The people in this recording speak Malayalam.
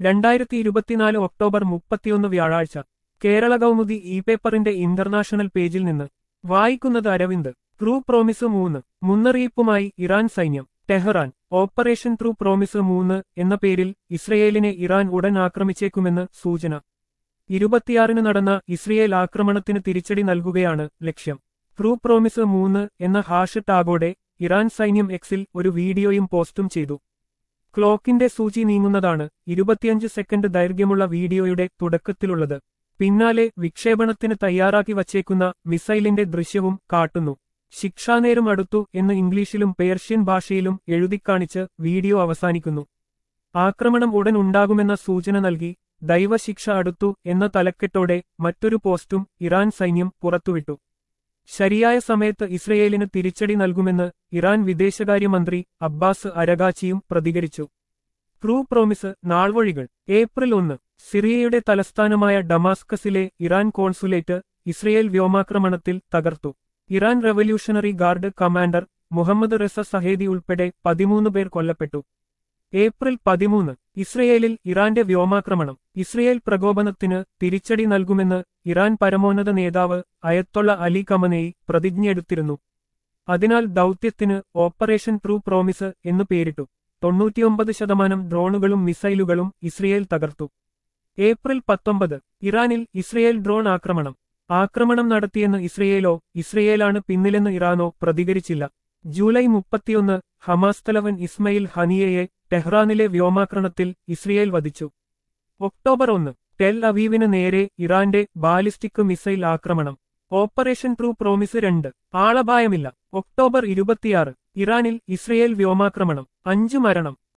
രണ്ടായിരത്തി ഇരുപത്തിനാല് ഒക്ടോബർ മുപ്പത്തിയൊന്ന് വ്യാഴാഴ്ച കേരള കൗമുദി ഇ പേപ്പറിന്റെ ഇന്റർനാഷണൽ പേജിൽ നിന്ന് വായിക്കുന്നത് അരവിന്ദ് ട്രൂ പ്രോമിസ് മൂന്ന് മുന്നറിയിപ്പുമായി ഇറാൻ സൈന്യം ടെഹ്റാൻ ഓപ്പറേഷൻ ട്രൂ പ്രോമിസ് മൂന്ന് എന്ന പേരിൽ ഇസ്രയേലിനെ ഇറാൻ ഉടൻ ആക്രമിച്ചേക്കുമെന്ന് സൂചന ഇരുപത്തിയാറിന് നടന്ന ഇസ്രയേൽ ആക്രമണത്തിന് തിരിച്ചടി നൽകുകയാണ് ലക്ഷ്യം ട്രൂ പ്രോമിസ് മൂന്ന് എന്ന ഹാഷ് ടാഗോടെ ഇറാൻ സൈന്യം എക്സിൽ ഒരു വീഡിയോയും പോസ്റ്റും ചെയ്തു ക്ലോക്കിന്റെ സൂചി നീങ്ങുന്നതാണ് ഇരുപത്തിയഞ്ച് സെക്കൻഡ് ദൈർഘ്യമുള്ള വീഡിയോയുടെ തുടക്കത്തിലുള്ളത് പിന്നാലെ വിക്ഷേപണത്തിന് തയ്യാറാക്കി വച്ചേക്കുന്ന മിസൈലിന്റെ ദൃശ്യവും കാട്ടുന്നു ശിക്ഷാനേരം അടുത്തു എന്ന് ഇംഗ്ലീഷിലും പേർഷ്യൻ ഭാഷയിലും എഴുതിക്കാണിച്ച് വീഡിയോ അവസാനിക്കുന്നു ആക്രമണം ഉടൻ ഉണ്ടാകുമെന്ന സൂചന നൽകി ദൈവശിക്ഷ അടുത്തു എന്ന തലക്കെട്ടോടെ മറ്റൊരു പോസ്റ്റും ഇറാൻ സൈന്യം പുറത്തുവിട്ടു ശരിയായ സമയത്ത് ഇസ്രയേലിന് തിരിച്ചടി നൽകുമെന്ന് ഇറാൻ വിദേശകാര്യമന്ത്രി അബ്ബാസ് അരഗാച്ചിയും പ്രതികരിച്ചു ട്രൂ പ്രോമിസ് നാൾവഴികൾ ഏപ്രിൽ ഒന്ന് സിറിയയുടെ തലസ്ഥാനമായ ഡമാസ്കസിലെ ഇറാൻ കോൺസുലേറ്റ് ഇസ്രയേൽ വ്യോമാക്രമണത്തിൽ തകർത്തു Iran revolutionary guard commander Mohammad Reza Zahedi ഉൾപ്പെടെ പതിമൂന്ന് പേർ കൊല്ലപ്പെട്ടു ഏപ്രിൽ പതിമൂന്ന് ഇസ്രയേലിൽ ഇറാന്റെ വ്യോമാക്രമണം ഇസ്രയേൽ പ്രകോപനത്തിന് തിരിച്ചടി നൽകുമെന്ന് ഇറാൻ പരമോന്നത നേതാവ് അയത്തൊള്ള അലി കമനേയി പ്രതിജ്ഞയെടുത്തിരുന്നു അതിനാൽ ദൗത്യത്തിന് ഓപ്പറേഷൻ ട്രൂ പ്രോമിസ് എന്നു പേരിട്ടു തൊണ്ണൂറ്റിയൊമ്പത് ശതമാനം ഡ്രോണുകളും മിസൈലുകളും ഇസ്രയേൽ തകർത്തു ഏപ്രിൽ പത്തൊമ്പത് ഇറാനിൽ ഇസ്രയേൽ ഡ്രോൺ ആക്രമണം ആക്രമണം നടത്തിയെന്ന് ഇസ്രയേലോ ഇസ്രയേലാണ് പിന്നിലെന്ന് ഇറാനോ പ്രതികരിച്ചില്ല ജൂലൈ മുപ്പത്തിയൊന്ന് ഹമാസ് തലവൻ ഇസ്മയിൽ ഹനിയയെ ടെഹ്റാനിലെ വ്യോമാക്രമണത്തിൽ ഇസ്രയേൽ വധിച്ചു ഒക്ടോബർ ഒന്ന് ടെൽ അവീവിന് നേരെ ഇറാന്റെ ബാലിസ്റ്റിക് മിസൈൽ ആക്രമണം ഓപ്പറേഷൻ ട്രൂ പ്രോമിസ് രണ്ട് ആളപായമില്ല ഒക്ടോബർ ഇരുപത്തിയാറ് ഇറാനിൽ ഇസ്രയേൽ വ്യോമാക്രമണം അഞ്ചു മരണം